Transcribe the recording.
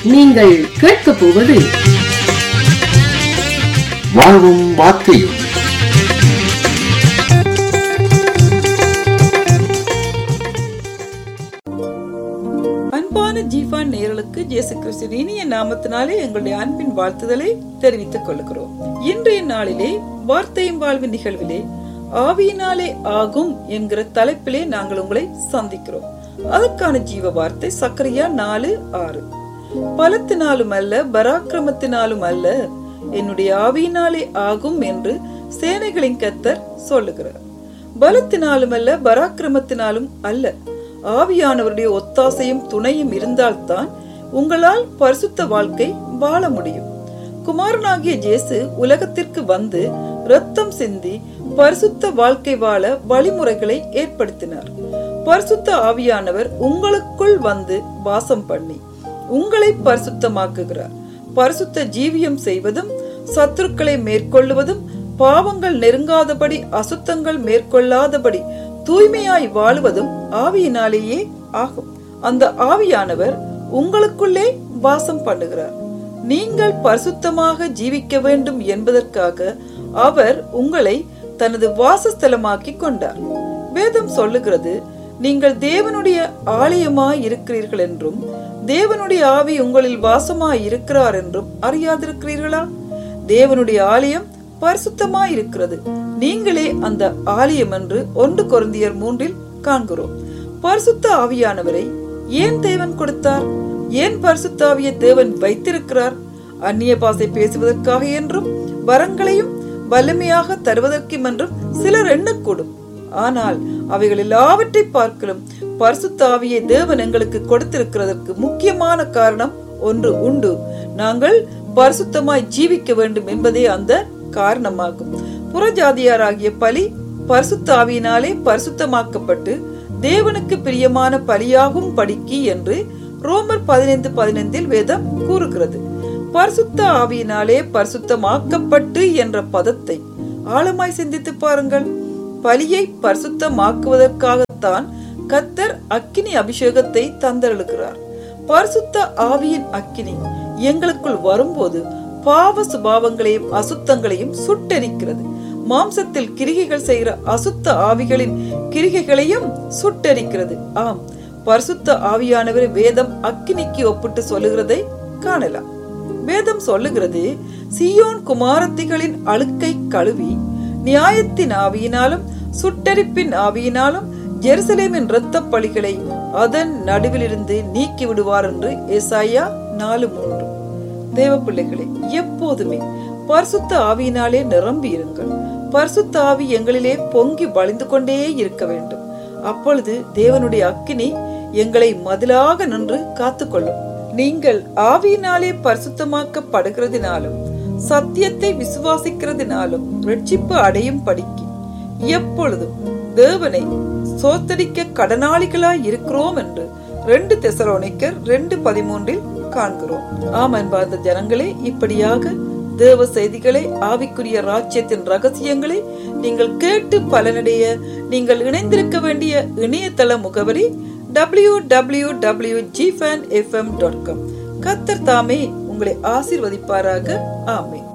நீங்கள் கேட்கப் போவது வாழ்வும் வார்த்தையும் அன்பான ஜீவான் நேயர்களுக்கு இயேசு கிறிஸ்துவின் இனிய நாமத்தினாலே எங்களுடைய அன்பின் வாழ்த்துதலை தெரிவித்துக் கொள்கிறோம் இன்றைய நாளிலே வார்த்தையும் வாழ்வு நிகழ்விலே ஆவியினாலே ஆகும் என்கிற தலைப்பிலே நாங்கள் உங்களை சந்திக்கிறோம் அதற்கான ஜீவ வார்த்தை சக்கரியா நாலு ஆறு பலத்தினாலும் அல்ல பராக்கிரமத்தினாலும் அல்ல என்னுடைய ஆவியினாலே ஆகும் என்று சேனைகளின் கத்தர் சொல்லுகிறார் பலத்தினாலும் அல்ல பராக்கிரமத்தினாலும் அல்ல ஆவியானவருடைய ஒத்தாசையும் துணையும் இருந்தால்தான் உங்களால் பரிசுத்த வாழ்க்கை வாழ முடியும் குமாரனாகிய ஜேசு உலகத்திற்கு வந்து ரத்தம் சிந்தி பரிசுத்த வாழ்க்கை வாழ வழிமுறைகளை ஏற்படுத்தினார் பரிசுத்த ஆவியானவர் உங்களுக்குள் வந்து வாசம் பண்ணி உங்களை பரிசுத்தமாக்குகிறார் பரிசுத்த ஜீவியம் செய்வதும் சத்துருக்களை மேற்கொள்ளுவதும் பாவங்கள் நெருங்காதபடி அசுத்தங்கள் மேற்கொள்ளாதபடி தூய்மையாய் வாழுவதும் ஆவியினாலேயே ஆகும் அந்த ஆவியானவர் உங்களுக்குள்ளே வாசம் பண்ணுகிறார் நீங்கள் பரிசுத்தமாக ஜீவிக்க வேண்டும் என்பதற்காக அவர் உங்களை தனது வாசஸ்தலமாக்கி கொண்டார் வேதம் சொல்லுகிறது நீங்கள் தேவனுடைய ஆலயமாய் இருக்கிறீர்கள் என்றும் தேவனுடைய ஆவி உங்களில் வாசமாய் இருக்கிறார் என்றும் அறியாதிருக்கிறீர்களா தேவனுடைய ஆலயம் பரிசுத்தமாய் இருக்கிறது நீங்களே அந்த ஆலயம் என்று ஒன்று கொருந்தியர் மூன்றில் காண்கிறோம் பரிசுத்த ஆவியானவரை ஏன் தேவன் கொடுத்தார் ஏன் பரிசுத்த ஆவியை தேவன் வைத்திருக்கிறார் அந்நிய பாசை பேசுவதற்காக என்றும் வரங்களையும் வலிமையாக தருவதற்கும் என்றும் சிலர் எண்ணக்கூடும் ஆனால் அவைகள் எல்லாவற்றை பார்க்கலும் பரிசுத்த ஆவியை தேவன் எங்களுக்கு கொடுத்திருக்கிறதற்கு முக்கியமான காரணம் ஒன்று உண்டு நாங்கள் பரிசுத்தமாய் ஜீவிக்க வேண்டும் என்பதே அந்த காரணமாகும் புறஜாதியாராகிய பலி பரிசுத்த ஆவியினாலே பரிசுத்தமாக்கப்பட்டு தேவனுக்கு பிரியமான பலியாகும் படிக்கி என்று ரோமர் பதினைந்து பதினைந்தில் வேதம் கூறுகிறது பரிசுத்த ஆவியினாலே பரிசுத்தமாக்கப்பட்டு என்ற பதத்தை ஆழமாய் சிந்தித்து பாருங்கள் பலியை பரிசுத்தமாக்குவதற்காகத்தான் கத்தர் அக்கினி அபிஷேகத்தை தந்தருளுகிறார் பரிசுத்த ஆவியின் அக்கினி எங்களுக்குள் வரும்போது பாவ சுபாவங்களையும் அசுத்தங்களையும் சுட்டெரிக்கிறது மாம்சத்தில் கிரிகைகள் செய்கிற அசுத்த ஆவிகளின் கிரிகைகளையும் சுட்டெரிக்கிறது ஆம் பரிசுத்த ஆவியானவர் வேதம் அக்கினிக்கு ஒப்பிட்டு சொல்லுகிறதை காணலாம் வேதம் சொல்லுகிறது சியோன் குமாரத்திகளின் அழுக்கை கழுவி நியாயத்தின் ஆவியினாலும் சுட்டரிப்பின் ஆவியினாலும் ஜெருசலேமின் இரத்த பலிகளை அதன் நடுவிலிருந்து நீக்கி விடுவார் என்று ஏசாயா நாலு மூன்று தேவ பிள்ளைகளே எப்போதுமே பரிசுத்த ஆவியினாலே நிரம்பி இருங்கள் பரிசுத்த ஆவி எங்களிலே பொங்கி வழிந்து கொண்டே இருக்க வேண்டும் அப்பொழுது தேவனுடைய அக்கினி எங்களை மதிலாக நின்று காத்துக்கொள்ளும் நீங்கள் ஆவியினாலே பரிசுத்தமாக்கப்படுகிறதினாலும் சத்தியத்தை விசுவாசிக்கிறதினாலும் ரட்சிப்பு அடையும் படிக்கு எப்பொழுதும் தேவனை சோத்தரிக்க கடனாளிகளாய் இருக்கிறோம் என்று ரெண்டு தெசலோனிக்கர் ரெண்டு பதிமூன்றில் காண்கிறோம் ஆம் என்பார்ந்த ஜனங்களே இப்படியாக தேவ செய்திகளை ஆவிக்குரிய ராஜ்யத்தின் ரகசியங்களை நீங்கள் கேட்டு பலனடைய நீங்கள் இணைந்திருக்க வேண்டிய இணையதள முகவரி W W W G fan FM dot com Qatar தாமே உங்களை ஆசிர்வதிப்பாராக ஆமே